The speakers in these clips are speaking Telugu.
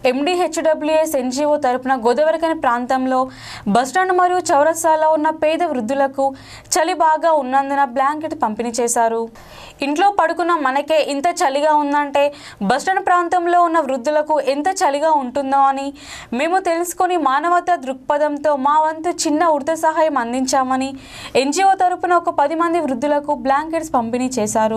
ఎండిహెచ్డబ్ల్యూఎస్ ఎన్జిఓ తరపున గోదావరికని ప్రాంతంలో బస్టాండ్ మరియు చౌరస్తాలో ఉన్న పేద వృద్ధులకు చలి బాగా ఉన్నందున బ్లాంకెట్ పంపిణీ చేశారు ఇంట్లో పడుకున్న మనకే ఇంత చలిగా ఉందంటే బస్టాండ్ ప్రాంతంలో ఉన్న వృద్ధులకు ఎంత చలిగా ఉంటుందో అని మేము తెలుసుకొని మానవతా దృక్పథంతో మా వంతు చిన్న ఉడత సహాయం అందించామని ఎన్జిఓ తరపున ఒక పది మంది వృద్ధులకు బ్లాంకెట్స్ పంపిణీ చేశారు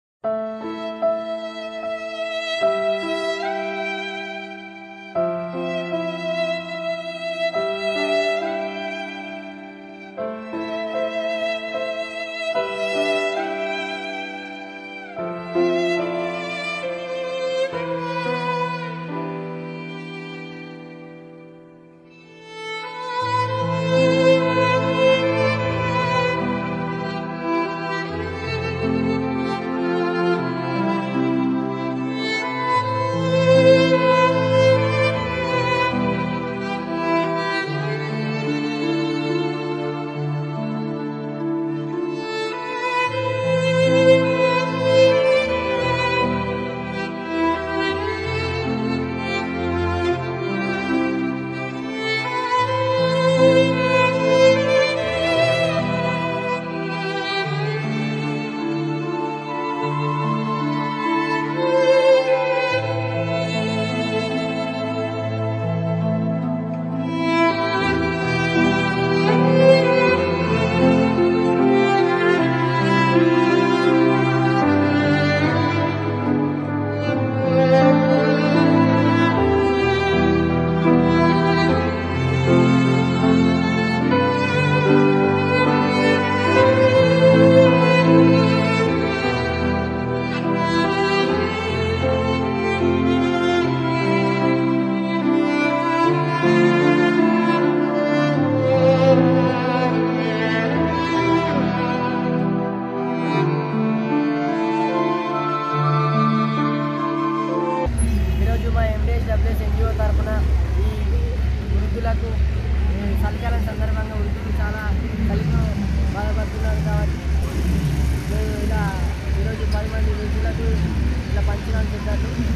ఈరోజు మా ఎండిఎస్ డబ్ల్యూఎస్ ఎన్జిఓ తరఫున ఈ వృద్ధులకు ఈ చలికాలం సందర్భంగా వృద్ధులు చాలా చలితో బాధపడుతున్నారు కాబట్టి మేము ఇలా ఈరోజు పది మంది వృద్ధులకు ఇలా పంచడానికి చెప్పారు